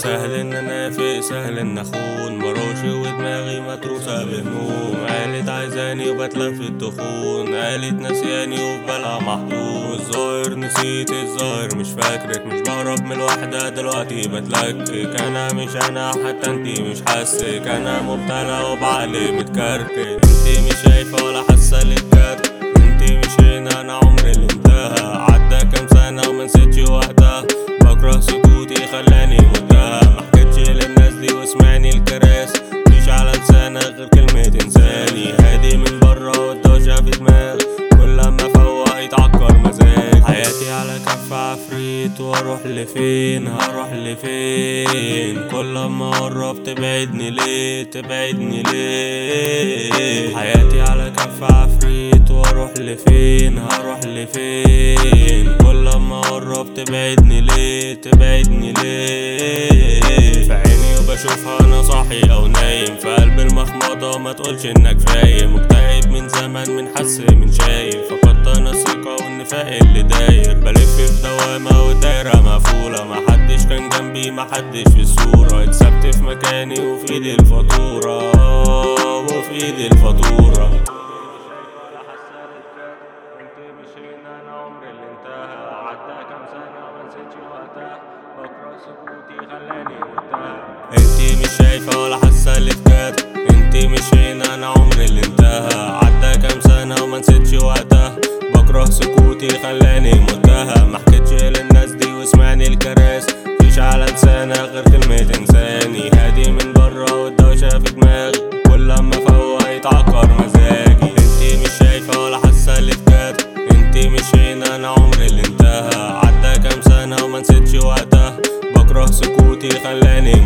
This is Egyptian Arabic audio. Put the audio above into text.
سهل ان انافق سهل ان اخون بروشي ودماغي متروسة بهموم قالت عايزاني وبتلف التخون قالت نسياني وببالها محطوط الظاهر نسيت الظاهر مش فاكرك مش بهرب من الوحدة دلوقتي بتلكك انا مش انا حتى انتي مش حاسك انا مبتلى وبعقلي متكركب انتي مش شايفة ولا حاسة للكرك انتي مش هنا انا عمري اللي انتهى عدى كام سنة ومنسيتش وقتها بكره سكوتي خلاني مدها محكيتش للناس دي واسمعني الكراس مفيش على لسانك غير كلمة انساني هادي من برا والدوشة في دماغي كل لما فوق يتعكر مزاج حياتي على كف عفريت واروح لفين هروح لفين كل لما اقرب تبعدني ليه تبعدني ليه حياتي على كف عفريت واروح لفين هروح لفين كل لما اقرب تبعدني ليه تبعدني ليه في عيني وبشوفها انا صاحي او نايم في قلب المخمضة ما تقولش انك فايم مكتئب من زمان من حس من شايل فقدت انا الثقة والنفاق اللي داير بلف في دوامة والدايرة مقفولة محدش كان جنبي محدش في الصورة اتثبت في مكاني وفي ايدي الفاتورة وفي ايدي الفاتورة انت مش هنا انا عمري اللي انتهى عدى كام سنة ما نسيتش وقتها بكره سكوتي خلاني متهم انت مش شايفة ولا حاسة اللي فات انت مش هنا انا عمري اللي انتهى عدى كام سنة وما نسيتش وقتها بكره سكوتي خلاني متهم محكيتش للناس دي واسمعني الكراس مفيش على لسانك غير كلمة انساني هادي من برا والدوشة في دماغي كل لما فوق يتعكر مزاجي انتي مش شايفة ولا حاسة اللي فات انتي مش هنا انا عمري اللي انتهى عدى كام سنة وما نسيتش وقتها بكره سكوتي خلاني